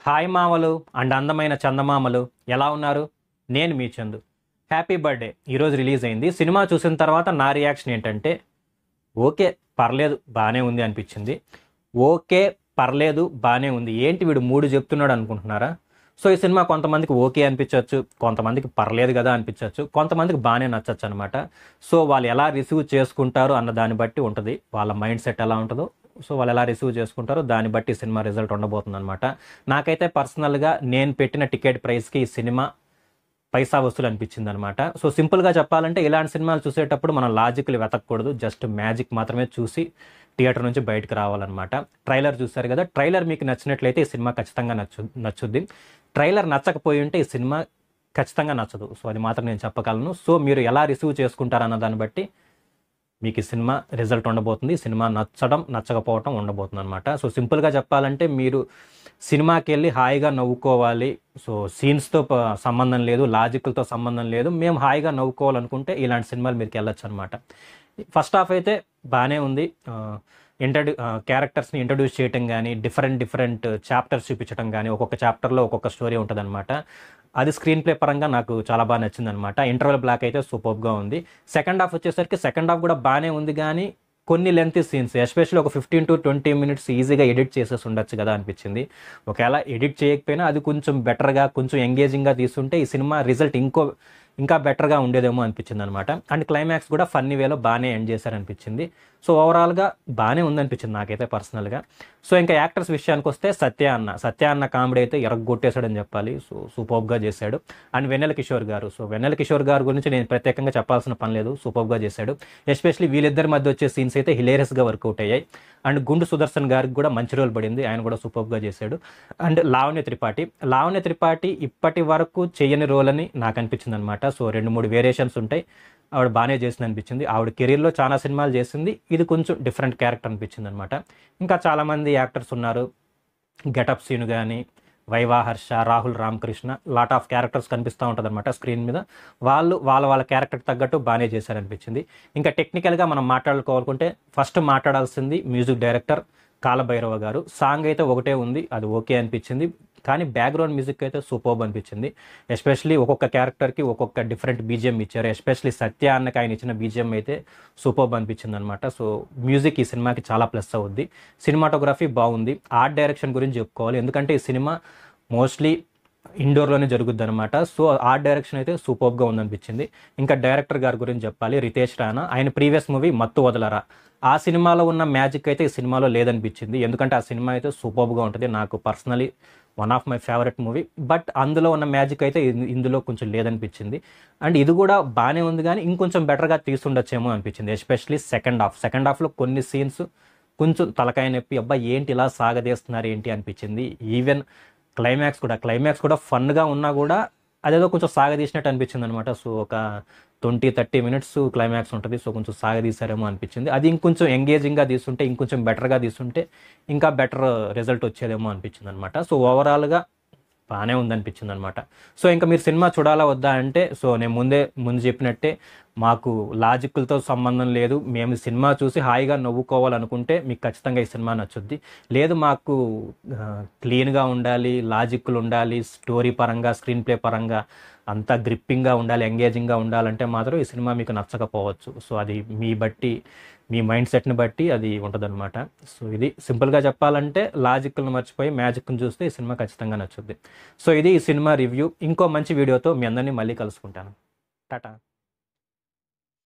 hi మామలు and అందమైన చందమామలు ఎలా ఉన్నారు నేను మీ చందు హ్యాపీ బర్త్డే ఈరోజు రిలీజ్ అయింది సినిమా చూసిన తర్వాత నా రియాక్షన్ ఏంటంటే ఓకే పర్లేదు బాగానే ఉంది అనిపించింది ఓకే పర్లేదు బాగానే ఉంది ఏంటి వీడు మూడు చెప్తున్నాడు అనుకుంటున్నారా సో ఈ సినిమా కొంతమందికి ఓకే అనిపించవచ్చు కొంతమందికి పర్లేదు కదా అనిపించవచ్చు కొంతమందికి బాగానే నచ్చచ్చు అనమాట సో వాళ్ళు ఎలా రిసీవ్ చేసుకుంటారు అన్న దాన్ని బట్టి ఉంటుంది వాళ్ళ మైండ్ సెట్ ఎలా ఉంటుందో సో వాళ్ళు ఎలా రిసీవ్ చేసుకుంటారో దాన్ని బట్టి సినిమా రిజల్ట్ ఉండబోతుంది అనమాట నాకైతే పర్సనల్గా నేను పెట్టిన టికెట్ ప్రైస్కి ఈ సినిమా పైసా వసూలు అనిపించింది అనమాట సో సింపుల్గా చెప్పాలంటే ఇలాంటి సినిమాలు చూసేటప్పుడు మనం లాజిక్లు వెతకూడదు జస్ట్ మ్యాజిక్ మాత్రమే చూసి థియేటర్ నుంచి బయటకు రావాలన్నమాట ట్రైలర్ చూస్తారు కదా ట్రైలర్ మీకు నచ్చినట్లయితే ఈ సినిమా ఖచ్చితంగా నచ్చు నచ్చుద్ది ట్రైలర్ నచ్చకపోయి ఉంటే ఈ సినిమా ఖచ్చితంగా నచ్చదు సో అది మాత్రం నేను చెప్పగలను సో మీరు ఎలా రిసీవ్ చేసుకుంటారన్న దాన్ని బట్టి మీకు ఈ సినిమా రిజల్ట్ ఉండబోతుంది సినిమా నచ్చడం నచ్చకపోవటం ఉండబోతుంది అనమాట సో సింపుల్గా చెప్పాలంటే మీరు సినిమాకి వెళ్ళి హాయిగా నవ్వుకోవాలి సో సీన్స్తో సంబంధం లేదు లాజిక్లతో సంబంధం లేదు మేము హాయిగా నవ్వుకోవాలనుకుంటే ఇలాంటి సినిమాలు మీకు వెళ్ళొచ్చు అనమాట ఫస్ట్ హాఫ్ అయితే బాగానే ఉంది ఇంట్రడ్యూ క్యారెక్టర్స్ని ఇంట్రడ్యూస్ చేయటం కానీ డిఫరెంట్ డిఫరెంట్ చాప్టర్స్ చూపించడం కానీ ఒక్కొక్క చాప్టర్లో ఒక్కొక్క స్టోరీ ఉంటుందన్నమాట అది స్క్రీన్ ప్లే పరంగా నాకు చాలా బాగా నచ్చింది అనమాట ఇంటర్వల్ బ్లాక్ అయితే సూపర్గా ఉంది సెకండ్ హాఫ్ వచ్చేసరికి సెకండ్ హాఫ్ కూడా బాగానే ఉంది కానీ కొన్ని లెంత్ సీన్స్ ఎస్పెషల్లీ ఒక ఫిఫ్టీన్ టు ట్వంటీ మినిట్స్ ఈజీగా ఎడిట్ చేసేసి ఉండొచ్చు కదా అనిపించింది ఒకవేళ ఎడిట్ చేయకపోయినా అది కొంచెం బెటర్గా కొంచెం ఎంగేజింగ్గా తీసుంటే ఈ సినిమా రిజల్ట్ ఇంకో ఇంకా బెటర్గా ఉండేదేమో అనిపించింది అనమాట అండ్ క్లైమాక్స్ కూడా ఫన్నీ వేలో బాగానే ఎండ్ చేశారనిపించింది సో ఓవరాల్గా బాగానే ఉందనిపించింది నాకైతే పర్సనల్గా సో ఇంకా యాక్టర్స్ విషయానికి వస్తే సత్య అన్న సత్య అన్న కామెడీ అయితే ఎరగొట్టేశాడని చెప్పాలి సో సూపర్గా చేశాడు అండ్ వెన్నెల కిషోర్ గారు సో వెన్నెల కిషోర్ గారి గురించి నేను ప్రత్యేకంగా చెప్పాల్సిన పని లేదు సూపర్గా చేశాడు ఎస్పెషల్లీ వీళ్ళిద్దరి మధ్య వచ్చే సీన్స్ అయితే హిలేరియస్గా వర్కౌట్ అయ్యాయి అండ్ గుండు సుదర్శన్ గారికి కూడా మంచి రోల్ పడింది ఆయన కూడా సూపర్గా చేశాడు అండ్ లావణ్య త్రిపాఠి లావణ్య త్రిపాఠి ఇప్పటి వరకు చేయని రోల్ అని నాకు అనిపించింది అనమాట సో రెండు మూడు వేరియేషన్స్ ఉంటాయి ఆవిడ బాగానే చేసింది అనిపించింది ఆవిడ కెరీర్లో చాలా సినిమాలు చేసింది ఇది కొంచెం డిఫరెంట్ క్యారెక్టర్ అనిపించింది అనమాట ఇంకా చాలామంది యాక్టర్స్ ఉన్నారు గెటప్ సీన్ కానీ Viva Harsha Rahul Ramakrishna lot of characters కనిపిస్తూ ఉంటుంది అనమాట స్క్రీన్ మీద వాళ్ళు వాళ్ళ వాళ్ళ క్యారెక్టర్ తగ్గట్టు బాగానే చేశారనిపించింది ఇంకా టెక్నికల్గా మనం మాట్లాడుకోవాలనుకుంటే ఫస్ట్ మాట్లాడాల్సింది music director Kalabhairava garu song అయితే ఒకటే ఉంది అది ఓకే అనిపించింది కానీ బ్యాక్గ్రౌండ్ మ్యూజిక్ అయితే సూపర్బ్ అనిపించింది ఎస్పెషలీ ఒక్కొక్క క్యారెక్టర్కి ఒక్కొక్క డిఫరెంట్ బీజిఎం ఇచ్చారు ఎస్పెషలీ సత్య అన్నకి ఆయన ఇచ్చిన బీజిఎం అయితే సూపర్బ్ అనిపించింది అనమాట సో మ్యూజిక్ ఈ సినిమాకి చాలా ప్లస్ అవుద్ది సినిమాటోగ్రఫీ బాగుంది ఆర్ట్ డైరెక్షన్ గురించి చెప్పుకోవాలి ఎందుకంటే ఈ సినిమా మోస్ట్లీ ఇండోర్లోనే జరుగుద్ది అనమాట సో ఆర్ట్ డైరెక్షన్ అయితే సూపర్గా ఉందనిపించింది ఇంకా డైరెక్టర్ గారి గురించి చెప్పాలి రితేష్ రాణా ఆయన ప్రీవియస్ మూవీ మత్తు వదలరా ఆ సినిమాలో ఉన్న మ్యాజిక్ అయితే ఈ సినిమాలో లేదనిపించింది ఎందుకంటే ఆ సినిమా అయితే సూపర్గా ఉంటుంది నాకు personally one of my favourite movie but అందులో ఉన్న మ్యాజిక్ అయితే ఇన్- ఇందులో కొంచెం లేదనిపించింది అండ్ ఇది కూడా బాగానే ఉంది కానీ ఇంకొంచెం బెటర్గా తీసుండొచ్చేమో అనిపించింది ఎస్పెషలీ సెకండ్ హాఫ్ సెకండ్ హాఫ్లో కొన్ని సీన్స్ కొంచెం తలకాయ నొప్పి అబ్బా ఏంటి ఇలా సాగదీస్తున్నారు ఏంటి అనిపించింది ఈవెన్ క్లైమాక్స్ కూడా క్లైమాక్స్ కూడా ఫన్గా ఉన్నా కూడా అదేదో కొంచెం సాగదీసినట్టు అనిపించింది అనమాట సో ఒక ట్వంటీ థర్టీ మినిట్స్ క్లైమాక్స్ ఉంటుంది సో కొంచెం సాగదీశారేమో అనిపించింది అది ఇంకొంచెం ఎంగేజింగ్గా తీసుంటే ఇంకొంచెం బెటర్గా తీసుంటే ఇంకా బెటర్ రిజల్ట్ వచ్చేదేమో అనిపించింది అనమాట సో ఓవరాల్గా బాగానే ఉందనిపించింది అనమాట సో ఇంకా మీరు సినిమా చూడాలా వద్దా అంటే సో నేను ముందే ముందు చెప్పినట్టే మాకు లాజిక్లతో సంబంధం లేదు మేము సినిమా చూసి హాయిగా నవ్వుకోవాలనుకుంటే మీకు ఖచ్చితంగా ఈ సినిమా నచ్చుద్ది లేదు మాకు క్లీన్గా ఉండాలి లాజిక్లు ఉండాలి స్టోరీ పరంగా స్క్రీన్ ప్లే పరంగా అంతా గ్రిప్పింగ్గా ఉండాలి ఎంగేజింగ్గా ఉండాలంటే మాత్రం ఈ సినిమా మీకు నచ్చకపోవచ్చు సో అది మీ బట్టి మీ మైండ్ సెట్ని బట్టి అది ఉంటుందన్నమాట సో ఇది సింపుల్గా చెప్పాలంటే లాజిక్లను మర్చిపోయి మ్యాజిక్ని చూస్తే ఈ సినిమా ఖచ్చితంగా నచ్చుద్ది సో ఇది ఈ సినిమా రివ్యూ ఇంకో మంచి వీడియోతో మీ అందరినీ మళ్ళీ కలుసుకుంటాను టాటా